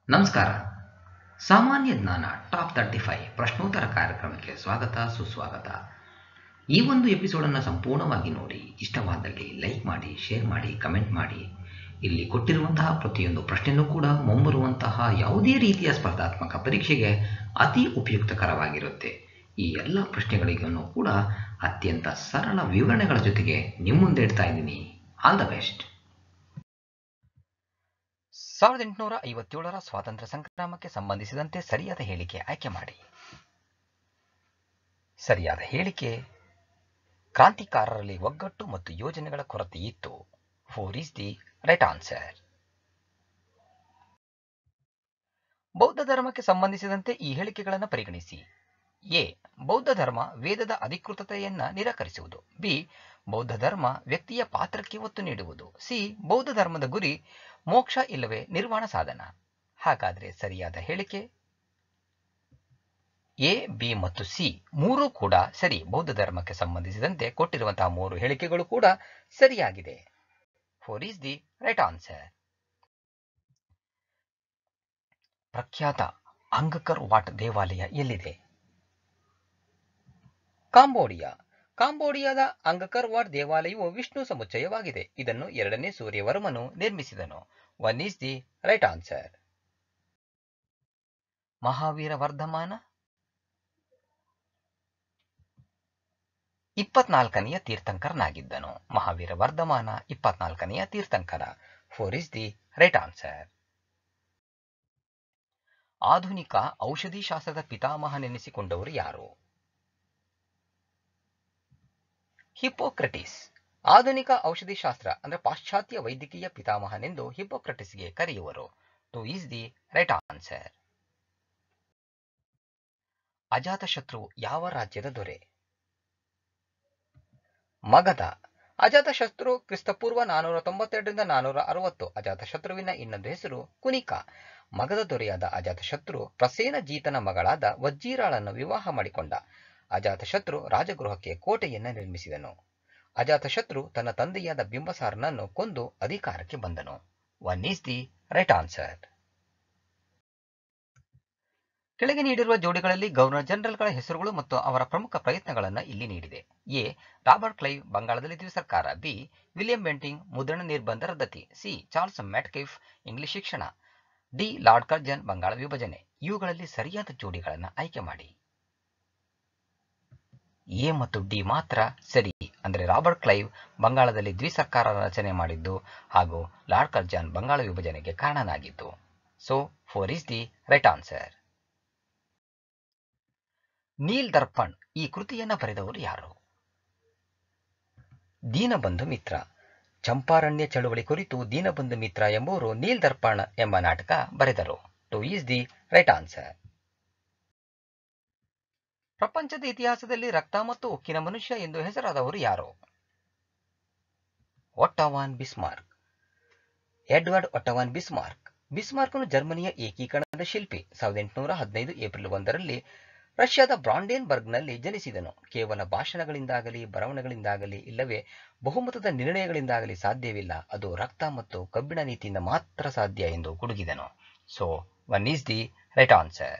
ನಮಸ್ಕಾರ ಸಾಮಾನ್ಯ ಜ್ಞಾನ ಟಾಪ್ ತರ್ಟಿ ಫೈವ್ ಪ್ರಶ್ನೋತ್ತರ ಕಾರ್ಯಕ್ರಮಕ್ಕೆ ಸ್ವಾಗತ ಸುಸ್ವಾಗತ ಈ ಒಂದು ಎಪಿಸೋಡನ್ನು ಸಂಪೂರ್ಣವಾಗಿ ನೋಡಿ ಇಷ್ಟವಾದಲ್ಲಿ ಲೈಕ್ ಮಾಡಿ ಶೇರ್ ಮಾಡಿ ಕಮೆಂಟ್ ಮಾಡಿ ಇಲ್ಲಿ ಕೊಟ್ಟಿರುವಂತಹ ಪ್ರತಿಯೊಂದು ಪ್ರಶ್ನೆಯೂ ಕೂಡ ಮುಂಬರುವಂತಹ ಯಾವುದೇ ರೀತಿಯ ಸ್ಪರ್ಧಾತ್ಮಕ ಪರೀಕ್ಷೆಗೆ ಅತಿ ಉಪಯುಕ್ತಕರವಾಗಿರುತ್ತೆ ಈ ಎಲ್ಲ ಪ್ರಶ್ನೆಗಳಿಗೂ ಕೂಡ ಅತ್ಯಂತ ಸರಳ ವಿವರಣೆಗಳ ಜೊತೆಗೆ ನಿಮ್ಮ ಮುಂದೆ ಇಡ್ತಾ ಇದ್ದೀನಿ ಆಲ್ ದ ಬೆಸ್ಟ್ ಸಾವಿರದ ಎಂಟುನೂರ ಐವತ್ತೇಳರ ಸ್ವಾತಂತ್ರ್ಯ ಸಂಗ್ರಾಮಕ್ಕೆ ಸಂಬಂಧಿಸಿದಂತೆ ಸರಿಯಾದ ಹೇಳಿಕೆ ಆಯ್ಕೆ ಮಾಡಿ ಸರಿಯಾದ ಹೇಳಿಕೆ ಕ್ರಾಂತಿಕಾರರಲ್ಲಿ ಒಗ್ಗಟ್ಟು ಮತ್ತು ಯೋಜನೆಗಳ ಕೊರತೆ ಇತ್ತು four is the right answer ಬೌದ್ಧ ಧರ್ಮಕ್ಕೆ ಸಂಬಂಧಿಸಿದಂತೆ ಈ ಹೇಳಿಕೆಗಳನ್ನು ಪರಿಗಣಿಸಿ ಎ ಬೌದ್ಧ ಧರ್ಮ ವೇದದ ಅಧಿಕೃತತೆಯನ್ನ ನಿರಾಕರಿಸುವುದು ಬಿ ಬೌದ್ಧ ಧರ್ಮ ವ್ಯಕ್ತಿಯ ಪಾತ್ರಕ್ಕೆ ಒತ್ತು ನೀಡುವುದು ಸಿ ಬೌದ್ಧ ಧರ್ಮದ ಗುರಿ ಮೋಕ್ಷ ಇಲ್ಲವೇ ನಿರ್ವಾಣ ಸಾಧನ ಹಾಗಾದ್ರೆ ಸರಿಯಾದ ಹೇಳಿಕೆ ಎ ಬಿ ಮತ್ತು ಸಿ ಮೂರೂ ಕೂಡ ಸರಿ ಬೌದ್ಧ ಧರ್ಮಕ್ಕೆ ಸಂಬಂಧಿಸಿದಂತೆ ಕೊಟ್ಟಿರುವಂತಹ ಮೂರು ಹೇಳಿಕೆಗಳು ಕೂಡ ಸರಿಯಾಗಿದೆ four is the right answer ಪ್ರಖ್ಯಾತ ಅಂಗಕರ್ ವಾಟ್ ದೇವಾಲಯ ಎಲ್ಲಿದೆ ಕಾಂಬೋಡಿಯಾ ಕಾಂಬೋಡಿಯಾದ ಅಂಗಕರ್ ವಾಟ್ ದೇವಾಲಯವು ವಿಷ್ಣು ಸಮುಚ್ಚಯವಾಗಿದೆ ಇದನ್ನು ಎರಡನೇ ಸೂರ್ಯವರ್ಮನು ನಿರ್ಮಿಸಿದನು one is the right answer Mahavira Vardhamana ಇಪ್ಪತ್ನಾಲ್ಕನೆಯ ತೀರ್ಥಂಕರನಾಗಿದ್ದನು ಮಹಾವೀರ ವರ್ಧಮಾನ ಇಪ್ಪತ್ನಾಲ್ಕನೆಯ ತೀರ್ಥಂಕರ four is the right answer ಆಧುನಿಕ ಔಷಧಿ ಶಾಸ್ತ್ರದ ಪಿತಾಮಹನೆನಿಸಿಕೊಂಡವರು ಯಾರು ಹಿಪೋಕ್ರಟಿಸ್ ಆಧುನಿಕ ಔಷಧಿ ಶಾಸ್ತ್ರ ಅಂದ್ರೆ ಪಾಶ್ಚಾತ್ಯ ವೈದ್ಯಕೀಯ ಪಿತಾಮಹನೆಂದು ಹಿಪೋಕ್ರಟಿಸ್ಗೆ ಕರೆಯುವರು two is the right answer Ajatashatru ಯಾವ ರಾಜ್ಯದ ದೊರೆ ಮಗಧ ಅಜಾತಶತ್ರು ಕ್ರಿಸ್ತಪೂರ್ವ ನಾನೂರ ತೊಂಬತ್ತೆರಡರಿಂದ ನಾನೂರ ಅರವತ್ತು ಅಜಾತಶತ್ರುವಿನ ಇನ್ನೊಂದು ಹೆಸರು ಕುನಿಕ ಮಗಧ ದೊರೆಯಾದ ಅಜಾತಶತ್ರು ಪ್ರಸೇನ ಜೀತನ ಮಗಳಾದ ವಜ್ಜೀರಾಳನ್ನು ವಿವಾಹ ಮಾಡಿಕೊಂಡ ಅಜಾತಶತ್ರು ರಾಜಗೃಹಕ್ಕೆ ಕೋಟೆಯನ್ನು ನಿರ್ಮಿಸಿದನು ಅಜಾತಶತ್ರು ತನ್ನ ತಂದೆಯಾದ ಬಿಂಬಸಾರನನ್ನು ಕೊಂದು ಅಧಿಕಾರಕ್ಕೆ ಬಂದನು one is the right answer ಕೆಳಗೆ ನೀಡಿರುವ ಜೋಡಿಗಳಲ್ಲಿ ಗವರ್ನರ್ ಜನರಲ್ಗಳ ಹೆಸರುಗಳು ಮತ್ತು ಅವರ ಪ್ರಮುಖ ಪ್ರಯತ್ನಗಳನ್ನು ಇಲ್ಲಿ ನೀಡಿದೆ ಎ ರಾಬರ್ಟ್ ಕ್ಲೈವ್ ಬಂಗಾಳದಲ್ಲಿ ದ್ವಿಸರ್ಕಾರ ಬಿ ವಿಲಿಯಂ ಬೆಂಟಿಂಗ್ ಮುದ್ರಣ ನಿರ್ಬಂಧ ರದ್ದತಿ ಸಿ ಚಾರ್ಲ್ಸ್ ಮ್ಯಾಟ್ಕೈಫ್ ಇಂಗ್ಲಿಷ್ ಶಿಕ್ಷಣ ಡಿ ಲಾರ್ಡ್ ಕರ್ಜನ್ ಬಂಗಾಳ ವಿಭಜನೆ ಇವುಗಳಲ್ಲಿ ಸರಿಯಾದ ಜೋಡಿಗಳನ್ನು ಆಯ್ಕೆ ಮಾಡಿ ಎ ಮತ್ತು ಡಿ ಮಾತ್ರ ಸರಿ ಅಂದರೆ ರಾಬರ್ಟ್ ಕ್ಲೈವ್ ಬಂಗಾಳದಲ್ಲಿ ದ್ವಿಸರ್ಕಾರ ರಚನೆ ಮಾಡಿದ್ದು ಹಾಗೂ ಲಾರ್ಡ್ ಕರ್ಜಾನ್ ಬಂಗಾಳ ವಿಭಜನೆಗೆ ಕಾರಣನಾಗಿದ್ದು so four is the right answer Nil Darpan ಈ ಕೃತಿಯನ್ನ ಬರೆದವರು ಯಾರು ದೀನಬಂಧು ಮಿತ್ರ ಚಂಪಾರಣ್ಯ ಚಳುವಳಿ ಕುರಿತು ದೀನಬಂಧು ಮಿತ್ರ ಎಂಬುವರು ನೀಲ್ ದರ್ಪಣ್ ಎಂಬ ನಾಟಕ ಬರೆದರು two is the right answer ಪ್ರಪಂಚದ ಇತಿಹಾಸದಲ್ಲಿ ರಕ್ತ ಮತ್ತು ಉಕ್ಕಿನ ಮನುಷ್ಯ ಎಂದು ಹೆಸರಾದವರು ಯಾರು Otto von Bismarck Edward Otto von Bismarck ಬಿಸ್ಮಾರ್ಕ್ನು ಜರ್ಮನಿಯ ಏಕೀಕರಣದ ಶಿಲ್ಪಿ ಸಾವಿರದ ಎಂಟುನೂರ ಹದಿನೈದು ಏಪ್ರಿಲ್ ಒಂದರಲ್ಲಿ ರಷ್ಯಾದ ಬ್ರಾಂಡೇನ್ಬರ್ಗ್ನಲ್ಲಿ ಜನಿಸಿದನು ಕೇವಲ ಭಾಷಣಗಳಿಂದಾಗಲಿ ಬರವಣೆಗಳಿಂದಾಗಲಿ ಇಲ್ಲವೇ ಬಹುಮತದ ನಿರ್ಣಯಗಳಿಂದಾಗಲಿ ಸಾಧ್ಯವಿಲ್ಲ ಅದು ರಕ್ತ ಮತ್ತು ಕಬ್ಬಿಣ ನೀತಿಯಿಂದ ಮಾತ್ರ ಸಾಧ್ಯ ಎಂದು ಗುಡುಗಿದನು so one is the right answer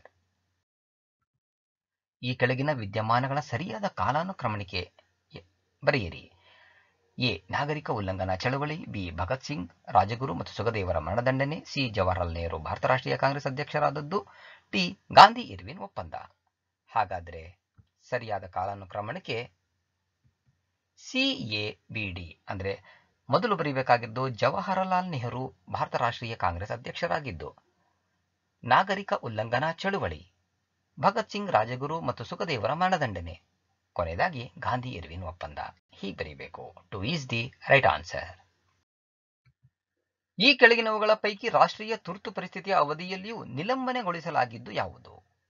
ಈ ಕೆಳಗಿನ ವಿದ್ಯಮಾನಗಳ ಸರಿಯಾದ ಕಾಲಾನುಕ್ರಮಣಿಕೆ ಬರೆಯಿರಿ ಎ ನಾಗರಿಕ ಉಲ್ಲಂಘನಾ ಚಳವಳಿ ಬಿ ಭಗತ್ ಸಿಂಗ್ ರಾಜಗುರು ಮತ್ತು ಸುಖದೇವರ ಮರಣದಂಡನೆ ಸಿ ಜವಾಹರ್ಲಾಲ್ ನೆಹರು ಭಾರತ ರಾಷ್ಟ್ರೀಯ ಕಾಂಗ್ರೆಸ್ ಅಧ್ಯಕ್ಷರಾದದ್ದು ಟಿ ಗಾಂಧಿ ಇರ್ವಿನ್ ಒಪ್ಪಂದ ಹಾಗಾದ್ರೆ ಸರಿಯಾದ ಕಾಲಾನುಕ್ರಮಣಿಕೆ ಸಿ ಎ ಬಿ ಡಿ ಅಂದ್ರೆ ಮೊದಲು ಬರೀಬೇಕಾಗಿದ್ದು ಜವಾಹರಲಾಲ್ ನೆಹರು ಭಾರತ ರಾಷ್ಟ್ರೀಯ ಕಾಂಗ್ರೆಸ್ ಅಧ್ಯಕ್ಷರಾಗಿದ್ದು ನಾಗರಿಕ ಉಲ್ಲಂಘನಾ ಚಳುವಳಿ ಭಗತ್ ಸಿಂಗ್ ರಾಜಗುರು ಮತ್ತು ಸುಖದೇವರ ಮರಣದಂಡನೆ ಕೊನೆಯದಾಗಿ ಗಾಂಧಿ ಇರ್ವಿನ್ ಒಪ್ಪಂದ ಹೀಗೆ ಬರೀಬೇಕು two is the right answer ಈ ಕೆಳಗಿನವುಗಳ ಪೈಕಿ ರಾಷ್ಟ್ರೀಯ ತುರ್ತು ಪರಿಸ್ಥಿತಿಯ ಅವಧಿಯಲ್ಲಿಯೂ ನಿಲಂಬನೆಗೊಳಿಸಲಾಗಿದ್ದು ಯಾವುದು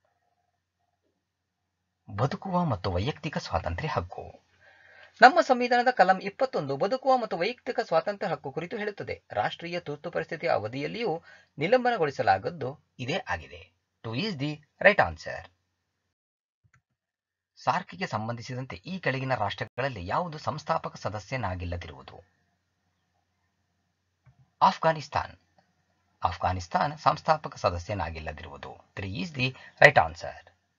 ಬದುಕುವ ಮತ್ತು ವೈಯಕ್ತಿಕ ಸ್ವಾತಂತ್ರ್ಯ ಹಕ್ಕು ನಮ್ಮ ಸಂವಿಧಾನದ ಕಲಂ ಇಪ್ಪತ್ತೊಂದು ಬದುಕುವ ಮತ್ತು ವೈಯಕ್ತಿಕ ಸ್ವಾತಂತ್ರ್ಯ ಹಕ್ಕು ಕುರಿತು ಹೇಳುತ್ತದೆ ರಾಷ್ಟ್ರೀಯ ತುರ್ತು ಪರಿಸ್ಥಿತಿಯ ಅವಧಿಯಲ್ಲಿಯೂ ನಿಲಂಬನಗೊಳಿಸಲಾಗದ್ದು ಇದೇ ಆಗಿದೆ two is the right answer ಸಾರ್ಕ್ಗೆ ಸಂಬಂಧಿಸಿದಂತೆ ಈ ಕೆಳಗಿನ ರಾಷ್ಟ್ರಗಳಲ್ಲಿ ಯಾವುದು ಸಂಸ್ಥಾಪಕ ಸದಸ್ಯನಾಗಿಲ್ಲದಿರುವುದು ಆಫ್ಘಾನಿಸ್ತಾನ್ ಅಫ್ಘಾನಿಸ್ತಾನ್ ಸಂಸ್ಥಾಪಕ ಸದಸ್ಯನಾಗಿಲ್ಲದಿರುವುದು three is the right answer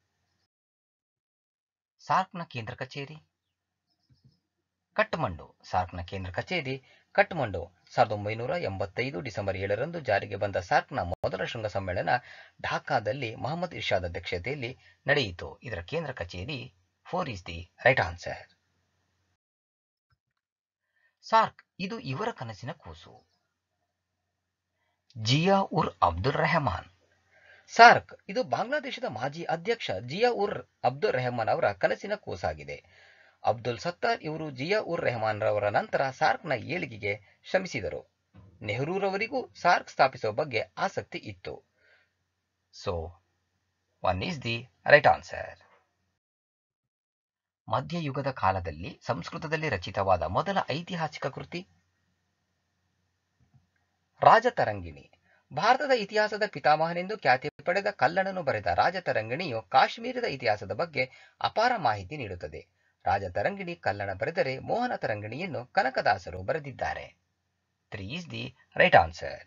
ಸಾರ್ಕ್ನ ಕೇಂದ್ರ ಕಚೇರಿ ಕಟ್ಮಂಡು ಸಾರ್ಕ್ನ ಕೇಂದ್ರ ಕಚೇರಿ ಕಟ್ಮಂಡು ಸಾವಿರದ ಒಂಬೈನೂರ ಎಂಬತ್ತೈದು ಡಿಸೆಂಬರ್ ಏಳರಂದು ಜಾರಿಗೆ ಬಂದ ಸಾರ್ಕ್ನ ಮೊದಲ ಶೃಂಗ ಸಮ್ಮೇಳನ ಢಾಕಾದಲ್ಲಿ ಮೊಹಮ್ಮದ್ ಇರ್ಷಾದ್ ಅಧ್ಯಕ್ಷತೆಯಲ್ಲಿ ನಡೆಯಿತು ಇದರ ಕೇಂದ್ರ ಕಚೇರಿ four is the right answer SAARC ಇದು ಇವರ ಕನಸಿನ ಕೂಸು ಜಿಯಾ ಉರ್ ಅಬ್ದುಲ್ ರೆಹಮಾನ್ ಸಾರ್ಕ್ ಇದು ಬಾಂಗ್ಲಾದೇಶದ ಮಾಜಿ ಅಧ್ಯಕ್ಷ ಜಿಯಾ ಉರ್ ಅಬ್ದುಲ್ ರೆಹಮಾನ್ ಅವರ ಕನಸಿನ ಕೂಸಾಗಿದೆ ಅಬ್ದುಲ್ ಸತ್ತಾರ್ ಇವರು ಜಿಯಾ ಉರ್ ರೆಹಮಾನ್ ರವರ ನಂತರ ಸಾರ್ಕ್ನ ಏಳಿಗೆಗೆ ಶ್ರಮಿಸಿದರು ನೆಹರೂರವರಿಗೂ ಸಾರ್ಕ್ ಸ್ಥಾಪಿಸುವ ಬಗ್ಗೆ ಆಸಕ್ತಿ ಇತ್ತು so one is the right answer ಮಧ್ಯಯುಗದ ಕಾಲದಲ್ಲಿ ಸಂಸ್ಕೃತದಲ್ಲಿ ರಚಿತವಾದ ಮೊದಲ ಐತಿಹಾಸಿಕ ಕೃತಿ ರಾಜತರಂಗಿಣಿ ಭಾರತದ ಇತಿಹಾಸದ ಪಿತಾಮಹನೆಂದು ಖ್ಯಾತಿ ಪಡೆದ ಕಲ್ಲಣನು ಬರೆದ ರಾಜತರಂಗಿಣಿಯು ಕಾಶ್ಮೀರದ ಇತಿಹಾಸದ ಬಗ್ಗೆ ಅಪಾರ ಮಾಹಿತಿ ನೀಡುತ್ತದೆ ರಾಜತರಂಗಿಣಿ ಕಲ್ಲಣ ಬರೆದರೆ ಮೋಹನ ತರಂಗಿಣಿಯನ್ನು ಕನಕದಾಸರು ಬರೆದಿದ್ದಾರೆ three is the right answer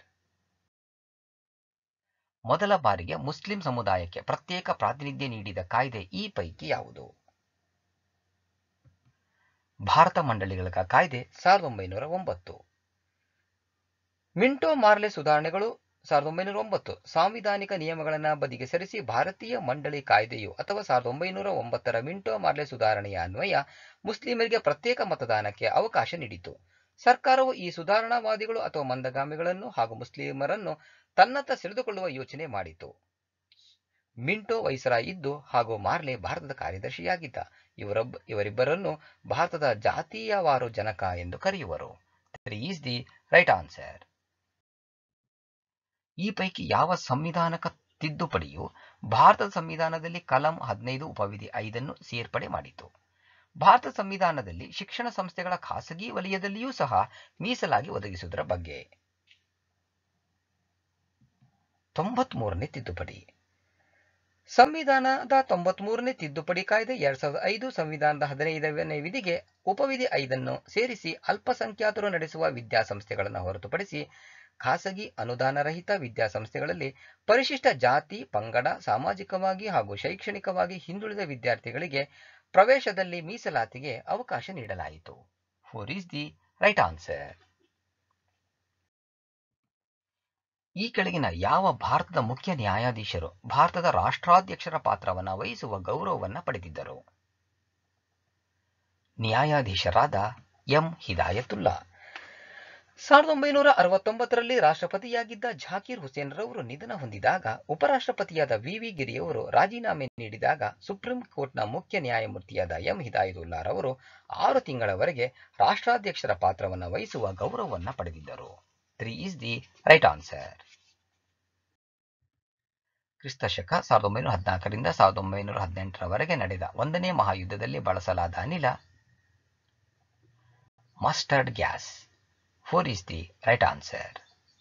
ಮೊದಲ ಬಾರಿಗೆ ಮುಸ್ಲಿಂ ಸಮುದಾಯಕ್ಕೆ ಪ್ರತ್ಯೇಕ ಪ್ರಾತಿನಿಧ್ಯ ನೀಡಿದ ಕಾಯ್ದೆ ಈ ಪೈಕಿ ಯಾವುದು ಭಾರತ ಮಂಡಳಿಗಳ ಕಾಯ್ದೆ ಸಾವಿರದ ಒಂಬೈನೂರ ಒಂಬತ್ತು ಮಿಂಟೋ ಮಾರ್ಲೆ ಸುಧಾರಣೆಗಳು ಸಾವಿರದ ಒಂಬೈನೂರ ಒಂಬತ್ತು ಸಾಂವಿಧಾನಿಕ ನಿಯಮಗಳನ್ನು ಬದಿಗೆ ಸರಿಸಿ ಭಾರತೀಯ ಮಂಡಳಿ ಕಾಯ್ದೆಯು ಅಥವಾ ಸಾವಿರದ ಒಂಬೈನೂರ ಒಂಬತ್ತರ ಮಿಂಟೋ ಮಾರ್ಲೆ ಸುಧಾರಣೆಯ ಅನ್ವಯ ಮುಸ್ಲಿಮರಿಗೆ ಪ್ರತ್ಯೇಕ ಮತದಾನಕ್ಕೆ ಅವಕಾಶ ನೀಡಿತು ಸರ್ಕಾರವು ಈ ಸುಧಾರಣಾವಾದಿಗಳು ಅಥವಾ ಮಂದಗಾಮಿಗಳನ್ನು ಹಾಗೂ ಮುಸ್ಲಿಮರನ್ನು ತನ್ನತ್ತ ಸೆಳೆದುಕೊಳ್ಳುವ ಯೋಚನೆ ಮಾಡಿತು ಮಿಂಟೋ ವೈಸರಾಯ್ ಇದ್ದು ಹಾಗೂ ಮಾರ್ಲೆ ಭಾರತದ ಕಾರ್ಯದರ್ಶಿಯಾಗಿದ್ದ ಇವರೊಬ್ಬ ಇವರಿಬ್ಬರನ್ನು ಭಾರತದ ಜಾತೀಯವಾರು ಜನಕ ಎಂದು ಕರೆಯುವರು three is the right answer ಈ ಪೈಕಿ ಯಾವ ಸಂವಿಧಾನಕ ತಿದ್ದುಪಡಿಯು ಭಾರತದ ಸಂವಿಧಾನದಲ್ಲಿ ಕಲಂ ಹದಿನೈದು ಉಪವಿಧಿ ಐದನ್ನು ಸೇರ್ಪಡೆ ಮಾಡಿತು ಭಾರತ ಸಂವಿಧಾನದಲ್ಲಿ ಶಿಕ್ಷಣ ಸಂಸ್ಥೆಗಳ ಖಾಸಗಿ ವಲಯದಲ್ಲಿಯೂ ಸಹ ಮೀಸಲಾಗಿ ಒದಗಿಸುವುದರ ಬಗ್ಗೆ ತೊಂಬತ್ಮೂರನೇ ತಿದ್ದುಪಡಿ ಸಂವಿಧಾನದ ತೊಂಬತ್ಮೂರನೇ ತಿದ್ದುಪಡಿ ಕಾಯ್ದೆ ಎರಡ್ ಸಾವಿರದ ಐದು ಸಂವಿಧಾನದ ಹದಿನೈದನೇ ವಿಧಿಗೆ ಉಪವಿಧಿ ಐದನ್ನು ಸೇರಿಸಿ ಅಲ್ಪಸಂಖ್ಯಾತರು ನಡೆಸುವ ವಿದ್ಯಾಸಂಸ್ಥೆಗಳನ್ನು ಹೊರತುಪಡಿಸಿ ಖಾಸಗಿ ಅನುದಾನರಹಿತ ವಿದ್ಯಾಸಂಸ್ಥೆಗಳಲ್ಲಿ ಪರಿಶಿಷ್ಟ ಜಾತಿ ಪಂಗಡ ಸಾಮಾಜಿಕವಾಗಿ ಹಾಗೂ ಶೈಕ್ಷಣಿಕವಾಗಿ ಹಿಂದುಳಿದ ವಿದ್ಯಾರ್ಥಿಗಳಿಗೆ ಪ್ರವೇಶದಲ್ಲಿ ಮೀಸಲಾತಿಗೆ ಅವಕಾಶ ನೀಡಲಾಯಿತು four is the right answer ಈ ಕೆಳಗಿನ ಯಾವ ಭಾರತದ ಮುಖ್ಯ ನ್ಯಾಯಾಧೀಶರು ಭಾರತದ ರಾಷ್ಟ್ರಾಧ್ಯಕ್ಷರ ಪಾತ್ರವನ್ನು ವಹಿಸುವ ಗೌರವವನ್ನು ಪಡೆದಿದ್ದರು ನ್ಯಾಯಾಧೀಶರಾದ ಎಂ ಹಿದಾಯತುಲ್ಲಾ ಸಾವಿರದ ಒಂಬೈನೂರ ಅರವತ್ತೊಂಬತ್ತರಲ್ಲಿ ರಾಷ್ಟ್ರಪತಿಯಾಗಿದ್ದ ಜಾಕೀರ್ ಹುಸೇನ್ ರವರು ನಿಧನ ಹೊಂದಿದಾಗ ಉಪರಾಷ್ಟ್ರಪತಿಯಾದ ವಿ ವಿ ಗಿರಿಯವರು ರಾಜೀನಾಮೆ ನೀಡಿದಾಗ ಸುಪ್ರೀಂ ಕೋರ್ಟ್ನ ಮುಖ್ಯ ನ್ಯಾಯಮೂರ್ತಿಯಾದ ಎಂ ಹಿದಾಯತುಲ್ಲಾ ರವರು ಆರು ತಿಂಗಳವರೆಗೆ ರಾಷ್ಟ್ರಾಧ್ಯಕ್ಷರ ಪಾತ್ರವನ್ನು ವಹಿಸುವ ಗೌರವವನ್ನು ಪಡೆದಿದ್ದರು three is the right answer ಕ್ರಿಸ್ತಶಕ ಸಾವಿರದ ಒಂಬೈನೂರ ಹದಿನಾಲ್ಕರಿಂದ ಸಾವಿರದ ಒಂಬೈನೂರ ಹದಿನೆಂಟರವರೆಗೆ ನಡೆದ ಒಂದನೇ ಮಹಾಯುದ್ಧದಲ್ಲಿ ಬಳಸಲಾದ ಅನಿಲ mustard gas four is the right answer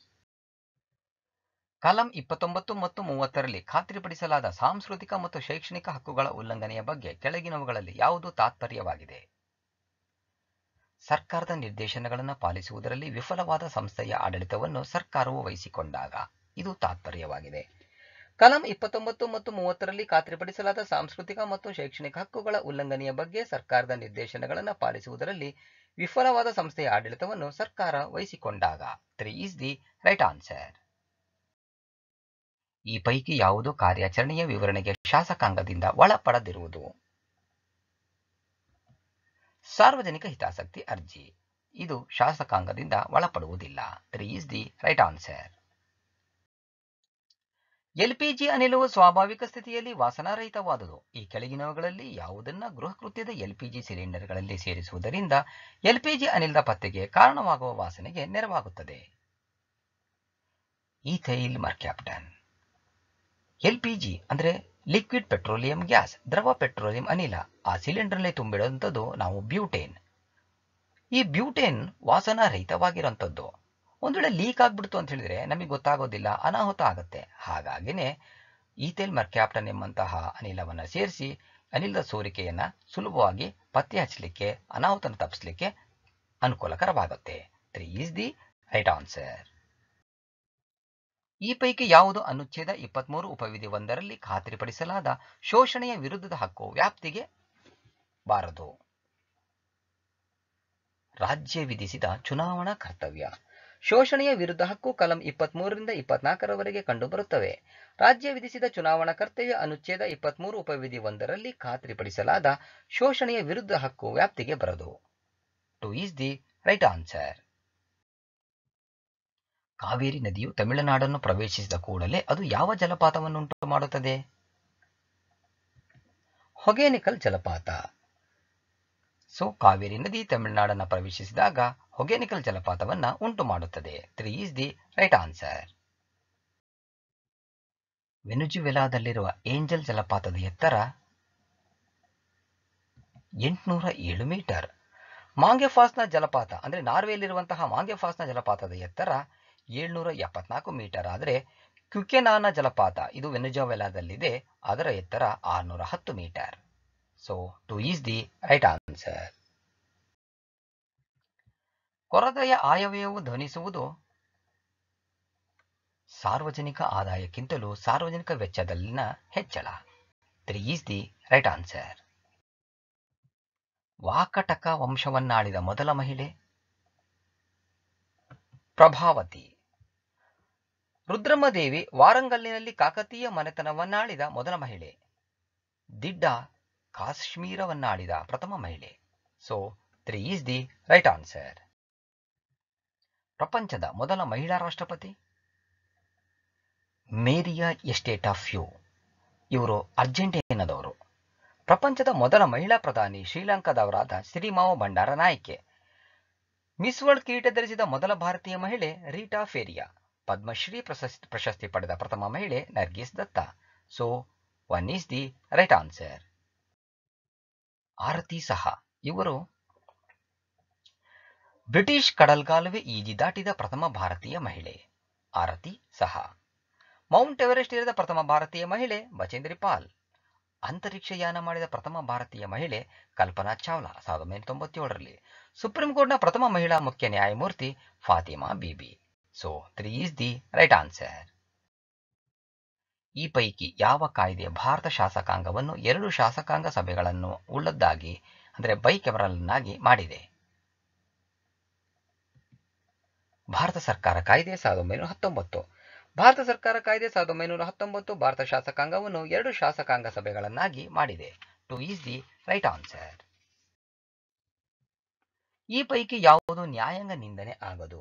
ಕಲಂ ಇಪ್ಪತ್ತೊಂಬತ್ತು ಮತ್ತು ಮೂವತ್ತರಲ್ಲಿ ಖಾತ್ರಿಪಡಿಸಲಾದ ಸಾಂಸ್ಕೃತಿಕ ಮತ್ತು ಶೈಕ್ಷಣಿಕ ಹಕ್ಕುಗಳ ಉಲ್ಲಂಘನೆಯ ಬಗ್ಗೆ ಕೆಳಗಿನವುಗಳಲ್ಲಿ ಯಾವುದು ತಾತ್ಪರ್ಯವಾಗಿದೆ ಸರ್ಕಾರದ ನಿರ್ದೇಶನಗಳನ್ನು ಪಾಲಿಸುವುದರಲ್ಲಿ ವಿಫಲವಾದ ಸಂಸ್ಥೆಯ ಆಡಳಿತವನ್ನು ಸರ್ಕಾರವು ವಹಿಸಿಕೊಂಡಾಗ ಇದು ತಾತ್ಪರ್ಯವಾಗಿದೆ ಕಲಂ ಇಪ್ಪತ್ತೊಂಬತ್ತು ಮತ್ತು ಮೂವತ್ತರಲ್ಲಿ ಖಾತ್ರಿಪಡಿಸಲಾದ ಸಾಂಸ್ಕೃತಿಕ ಮತ್ತು ಶೈಕ್ಷಣಿಕ ಹಕ್ಕುಗಳ ಉಲ್ಲಂಘನೆಯ ಬಗ್ಗೆ ಸರ್ಕಾರದ ನಿರ್ದೇಶನಗಳನ್ನು ಪಾಲಿಸುವುದರಲ್ಲಿ ವಿಫಲವಾದ ಸಂಸ್ಥೆಯ ಆಡಳಿತವನ್ನು ಸರ್ಕಾರ ವಹಿಸಿಕೊಂಡಾಗ three is the right answer ಈ ಪೈಕಿ ಯಾವುದು ಕಾರ್ಯಾಚರಣೆಯ ವಿವರಣೆಗೆ ಶಾಸಕಾಂಗದಿಂದ ಒಳಪಡದಿರುವುದು ಸಾರ್ವಜನಿಕ ಹಿತಾಸಕ್ತಿ ಅರ್ಜಿ ಇದು ಶಾಸಕಾಂಗದಿಂದ ಒಳಪಡುವುದಿಲ್ಲ three is the right answer LPG ಅನಿಲವು ಸ್ವಾಭಾವಿಕ ಸ್ಥಿತಿಯಲ್ಲಿ ವಾಸನಾರಹಿತವಾದುದು ಈ ಕೆಳಗಿನವುಗಳಲ್ಲಿ ಯಾವುದನ್ನ ಗೃಹ ಕೃತ್ಯದ ಎಲ್ಪಿಜಿ ಸಿಲಿಂಡರ್ಗಳಲ್ಲಿ ಸೇರಿಸುವುದರಿಂದ ಎಲ್ಪಿಜಿ ಅನಿಲದ ಪತ್ತೆಗೆ ಕಾರಣವಾಗುವ ವಾಸನೆಗೆ ನೆರವಾಗುತ್ತದೆ ಈಥೈಲ್ ಮರ್ಕ್ಯಾಪ್ಟನ್ ಎಲ್ಪಿಜಿ ಅಂದ್ರೆ ಲಿಕ್ವಿಡ್ ಪೆಟ್ರೋಲಿಯಂ ಗ್ಯಾಸ್ ದ್ರವ ಪೆಟ್ರೋಲಿಯಂ ಅನಿಲ ಆ ಸಿಲಿಂಡರ್ನಲ್ಲಿ ತುಂಬಿಡುವಂಥದ್ದು ನಾವು ಬ್ಯೂಟೇನ್ ಈ ಬ್ಯೂಟೇನ್ ವಾಸನ ರಹಿತವಾಗಿರುವಂಥದ್ದು ಒಂದು ವೇಳೆ ಲೀಕ್ ಆಗ್ಬಿಡ್ತು ಅಂತ ಹೇಳಿದ್ರೆ ನಮಗೆ ಗೊತ್ತಾಗೋದಿಲ್ಲ ಅನಾಹುತ ಆಗುತ್ತೆ ಹಾಗಾಗಿನೇ ಈಥೇಲ್ ಮರ್ಕ್ಯಾಪ್ಟನ್ ಎಂಬಂತಹ ಅನಿಲವನ್ನು ಸೇರಿಸಿ ಅನಿಲದ ಸೋರಿಕೆಯನ್ನು ಸುಲಭವಾಗಿ ಪತ್ತೆ ಹಚ್ಚಲಿಕ್ಕೆ ಅನಾಹುತನ ತಪ್ಪಿಸಲಿಕ್ಕೆ ಅನುಕೂಲಕರವಾಗುತ್ತೆ three is the right answer ಈ ಪೈಕಿ ಯಾವುದು ಅನುಚ್ಛೇದ ಇಪ್ಪತ್ಮೂರು ಉಪವಿಧಿ ಒಂದರಲ್ಲಿ ಖಾತ್ರಿಪಡಿಸಲಾದ ಶೋಷಣೆಯ ವಿರುದ್ಧದ ಹಕ್ಕು ವ್ಯಾಪ್ತಿಗೆ ಬಾರದು ರಾಜ್ಯ ವಿಧಿಸಿದ ಚುನಾವಣಾ ಕರ್ತವ್ಯ ಶೋಷಣೆಯ ವಿರುದ್ಧ ಹಕ್ಕು ಕಲಂ ಇಪ್ಪತ್ಮೂರರಿಂದ ಇಪ್ಪತ್ನಾಲ್ಕರವರೆಗೆ ಕಂಡುಬರುತ್ತವೆ ರಾಜ್ಯ ವಿಧಿಸಿದ ಚುನಾವಣಾ ಕರ್ತವ್ಯ ಅನುಚ್ಛೇದ ಇಪ್ಪತ್ಮೂರು ಉಪವಿಧಿ ಒಂದರಲ್ಲಿ ಖಾತ್ರಿಪಡಿಸಲಾದ ಶೋಷಣೆಯ ವಿರುದ್ಧ ಹಕ್ಕು ವ್ಯಾಪ್ತಿಗೆ ಬರದು two is the right answer Kaveri ನದಿಯು ತಮಿಳುನಾಡನ್ನು ಪ್ರವೇಶಿಸಿದ ಕೂಡಲೇ ಅದು ಯಾವ ಜಲಪಾತವನ್ನುಂಟು ಮಾಡುತ್ತದೆ ಹೊಗೇನಿಕಲ್ ಜಲಪಾತ ಸೊ ಕಾವೇರಿ ನದಿ ತಮಿಳುನಾಡನ್ನು ಪ್ರವೇಶಿಸಿದಾಗ ಹೊಗೇನಿಕಲ್ ಜಲಪಾತವನ್ನ ಉಂಟು ಮಾಡುತ್ತದೆ three is the right answer ವೆನುಜುವೆಲಾದಲ್ಲಿರುವ ಏಂಜಲ್ ಜಲಪಾತದ ಎತ್ತರ ಎಂಟುನೂರ ಏಳು ಮೀಟರ್ ಮಾಂಗೆಫಾಸ್ನ ಜಲಪಾತ ಅಂದ್ರೆ ನಾರ್ವೆಯಲ್ಲಿರುವಂತಹ ಮಾಂಗೆಫಾಸ್ನ ಜಲಪಾತದ ಎತ್ತರ ಏಳ್ನೂರ ಎಪ್ಪತ್ನಾಲ್ಕು ಮೀಟರ್ ಆದರೆ ಕ್ಯುಕೆನಾನ ಜಲಪಾತ ಇದು ವೆನುಜುವೆಲಾದಲ್ಲಿದೆ ಅದರ ಎತ್ತರ ಆರುನೂರ ಹತ್ತು metre so two is the right answer ಕೊರತೆಯ ಆಯವ್ಯಯವು ಧ್ವನಿಸುವುದು ಸಾರ್ವಜನಿಕ ಆದಾಯಕ್ಕಿಂತಲೂ ಸಾರ್ವಜನಿಕ ವೆಚ್ಚದಲ್ಲಿನ ಹೆಚ್ಚಳ three is the right answer Vakataka ವಂಶವನ್ನಾಳಿದ ಮೊದಲ ಮಹಿಳೆ ಪ್ರಭಾವತಿ ರುದ್ರಮ್ಮದೇವಿ ವಾರಂಗಲ್ಲಿನಲ್ಲಿ ಕಾಕತೀಯ ಮನೆತನವನ್ನಾಳಿದ ಮೊದಲ ಮಹಿಳೆ ದಿಡ್ಡ ಕಾಶ್ಮೀರವನ್ನಾಳಿದ ಪ್ರಥಮ ಮಹಿಳೆ so three is the right answer ಪ್ರಪಂಚದ ಮೊದಲ ಮಹಿಳಾ ರಾಷ್ಟ್ರಪತಿ ಮೇರಿಯಾ ಎಸ್ಟೇಟ್ ಆಫ್ ಯು ಇವರು ಅರ್ಜೆಂಟೀನಾದವರು ಪ್ರಪಂಚದ ಮೊದಲ ಮಹಿಳಾ ಪ್ರಧಾನಿ ಶ್ರೀಲಂಕಾದವರಾದ ಸಿರಿಮಾವ ಭಂಡಾರ ನಾಯ್ಕೆ ಮಿಸ್ ವರ್ಲ್ಡ್ ಕಿರೀಟ ಧರಿಸಿದ ಮೊದಲ ಭಾರತೀಯ ಮಹಿಳೆ ರೀಟಾ ಫೇರಿಯಾ ಪದ್ಮಶ್ರೀ ಪ್ರಶಸ್ತಿ ಪ್ರಶಸ್ತಿ ಪಡೆದ ಪ್ರಥಮ ಮಹಿಳೆ Nargis Dutt so one is the right answer Aarti ಸಹ ಇವರು ಬ್ರಿಟಿಷ್ ಕಡಲ್ಗಾಲುವೆ ಈಜಿ ದಾಟಿದ ಪ್ರಥಮ ಭಾರತೀಯ ಮಹಿಳೆ ಆರತಿ ಸಹ ಮೌಂಟ್ ಎವರೆಸ್ಟ್ ಏರಿದ ಪ್ರಥಮ ಭಾರತೀಯ ಮಹಿಳೆ ಬಚೇಂದ್ರಿ ಪಾಲ್ ಅಂತರಿಕ್ಷಯಾನ ಮಾಡಿದ ಪ್ರಥಮ ಭಾರತೀಯ ಮಹಿಳೆ ಕಲ್ಪನಾ ಚಾವ್ಲಾ ಸಾವಿರದ ಒಂಬೈನೂರ ತೊಂಬತ್ತೇಳರಲ್ಲಿ ಸುಪ್ರೀಂ ಕೋರ್ಟ್ನ ಪ್ರಥಮ ಮಹಿಳಾ ಮುಖ್ಯ ನ್ಯಾಯಮೂರ್ತಿ Fathima Beevi so three is the right answer ಈ ಪೈಕಿ ಯಾವ ಕಾಯ್ದೆ ಭಾರತ ಶಾಸಕಾಂಗವನ್ನು ಎರಡು ಶಾಸಕಾಂಗ ಸಭೆಗಳನ್ನು ಉಳ್ಳದ್ದಾಗಿ ಅಂದರೆ ಬೈಕೆಮರಲ್ನಾಗಿ ಮಾಡಿದೆ ಭಾರತ ಸರ್ಕಾರ ಕಾಯ್ದೆ ಸಾವಿರದ ಒಂಬೈನೂರ ಹತ್ತೊಂಬತ್ತು ಭಾರತ ಸರ್ಕಾರ ಕಾಯ್ದೆ ಸಾವಿರದ ಒಂಬೈನೂರ ಹತ್ತೊಂಬತ್ತು ಭಾರತ ಶಾಸಕಾಂಗವನ್ನು ಎರಡು ಶಾಸಕಾಂಗ ಸಭೆಗಳನ್ನಾಗಿ ಮಾಡಿದೆ two is the right answer ಈ ಪೈಕಿ ಯಾವುದು ನ್ಯಾಯಾಂಗ ನಿಂದನೆ ಆಗದು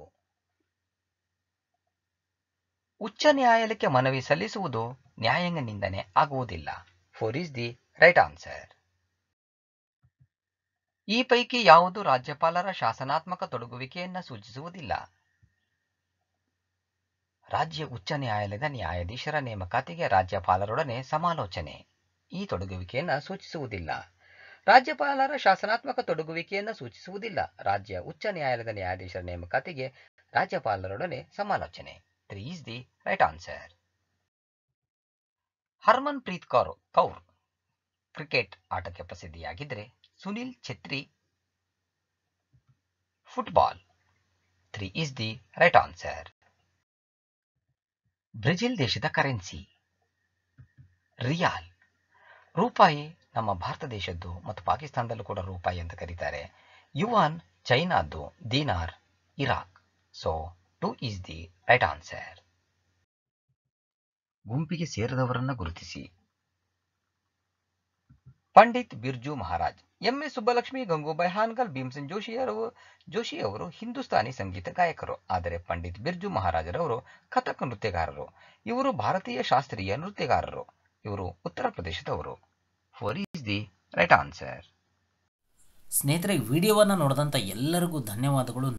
ಉಚ್ಚ ನ್ಯಾಯಾಲಯಕ್ಕೆ ಮನವಿ ಸಲ್ಲಿಸುವುದು ನ್ಯಾಯಾಂಗ ನಿಂದನೆ ಆಗುವುದಿಲ್ಲ four is the right answer ಈ ಪೈಕಿ ಯಾವುದು ರಾಜ್ಯಪಾಲರ ಶಾಸನಾತ್ಮಕ ತೊಡಗುವಿಕೆಯನ್ನು ಸೂಚಿಸುವುದಿಲ್ಲ ರಾಜ್ಯ ಉಚ್ಚ ನ್ಯಾಯಾಲಯದ ನ್ಯಾಯಾಧೀಶರ ನೇಮಕಾತಿಗೆ ರಾಜ್ಯಪಾಲರೊಡನೆ ಸಮಾಲೋಚನೆ ಈ ತೊಡಗುವಿಕೆಯನ್ನು ಸೂಚಿಸುವುದಿಲ್ಲ ರಾಜ್ಯಪಾಲರ ಶಾಸನಾತ್ಮಕ ತೊಡಗುವಿಕೆಯನ್ನು ಸೂಚಿಸುವುದಿಲ್ಲ ರಾಜ್ಯ ಉಚ್ಚ ನ್ಯಾಯಾಲಯದ ನ್ಯಾಯಾಧೀಶರ ನೇಮಕಾತಿಗೆ ರಾಜ್ಯಪಾಲರೊಡನೆ ಸಮಾಲೋಚನೆ three is the right answer Harmanpreet Kaur Kaur cricket ಆಟಕ್ಕೆ ಪ್ರಸಿದ್ಧಿಯಾಗಿದ್ದರೆ Sunil Chhetri football three is the right answer Brazil ದೇಶದ ಕರೆನ್ಸಿ ರಿಯಾಲ್ ರೂಪಾಯಿ ನಮ್ಮ ಭಾರತ ದೇಶದ್ದು ಮತ್ತು ಪಾಕಿಸ್ತಾನದಲ್ಲೂ ಕೂಡ ರೂಪಾಯಿ ಅಂತ ಕರೀತಾರೆ ಯುವಾನ್ ಚೈನಾದ್ದು dinar Iraq so two is the right answer ಗುಂಪಿಗೆ ಸೇರದವರನ್ನ ಗುರುತಿಸಿ ಪಂಡಿತ್ ಬಿರ್ಜು ಮಹಾರಾಜ್ ಎಂ ಎಸ್ ಸುಬ್ಬಲಕ್ಷ್ಮಿ ಗಂಗೂಬಾಯಿ ಹಾನ್ಗಲ್ ಭೀಮ್ಸೆನ್ ಜೋಶಿಯರು ಜೋಶಿ ಅವರು ಹಿಂದೂಸ್ತಾನಿ ಸಂಗೀತ ಗಾಯಕರು ಆದರೆ ಪಂಡಿತ್ ಬಿರ್ಜು ಮಹಾರಾಜರವರು ಕಥಕ್ ನೃತ್ಯಗಾರರು ಇವರು ಭಾರತೀಯ ಶಾಸ್ತ್ರೀಯ ನೃತ್ಯಗಾರರು ಇವರು ಉತ್ತರ ಪ್ರದೇಶದವರು four is the right answer ಸ್ನೇಹಿತರೆ ವಿಡಿಯೋವನ್ನು ನೋಡಿದಂಥ ಎಲ್ಲರಿಗೂ ಧನ್ಯವಾದಗಳು